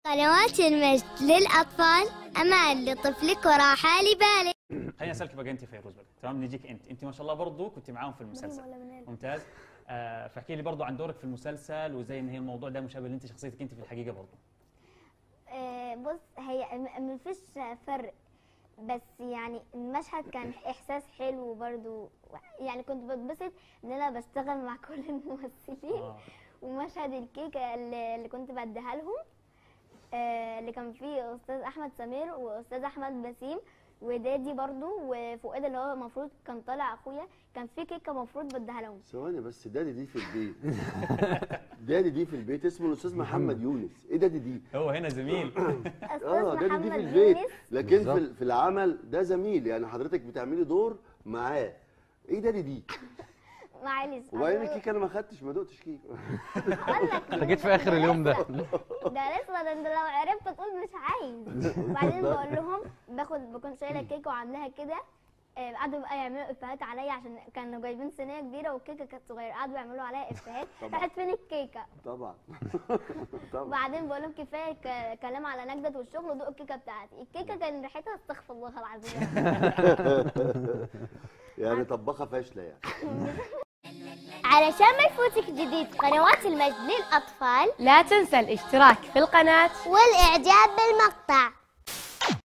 قنوات المجد للأطفال أمان لطفلك وراحة لبالك خليني اسالك بقى انت فيروز بقى تمام نجيك انت انت ما شاء الله برضو كنت معاهم في المسلسل ممتاز آه فاحكي لي برضو عن دورك في المسلسل وزي ان هي الموضوع ده مشابه اللي انت شخصيتك انت في الحقيقه برضو آه، بص هي م- مفيش فرق بس يعني المشهد كان احساس حلو برضو يعني كنت بتبسط ان انا بشتغل مع كل الممثلين آه. ومشهد الكيكه اللي اللي كنت بديها لهم آه، اللي كان فيه استاذ احمد سمير واستاذ احمد بسيم ودادي برضو وفؤاد اللي هو المفروض كان طالع اخويا كان في كيكه المفروض بديها لهم ثواني بس دادي دي في البيت دادي دي في البيت اسمه الاستاذ محمد يونس ايه دادي دي هو هنا زميل استاذ اه دادي دي في محمد البيت يونس لكن في ال- في العمل ده زميل يعني حضرتك بتعملي دور معاه ايه دادي دي معلش وبعدين الكيكه انا ما خدتش ما دقتش كيكه اقول لك انت جيت في اخر اليوم ده ده لسه ده انت لو عرفت تقول مش عايز وبعدين بقول لهم باخد بكون شايله الكيكه وعاملاها كده آه، قعدوا بقى يعملوا افيهات عليا عشان كانوا جايبين صينيه كبيره والكيكه كانت صغيره قعدوا يعملوا عليا افيهات طبعا. راحت فين الكيكه طبعا طبعا وبعدين بقول لهم كفايه ك- كلام على نجدة والشغل ودوقوا الكيكه بتاعتي الكيكه كان ريحتها استغفر الله العظيم يعني طباخه فاشله يعني علشان ما يفوتك جديد قنوات المجد للأطفال لا تنسى الاشتراك في القناة والإعجاب بالمقطع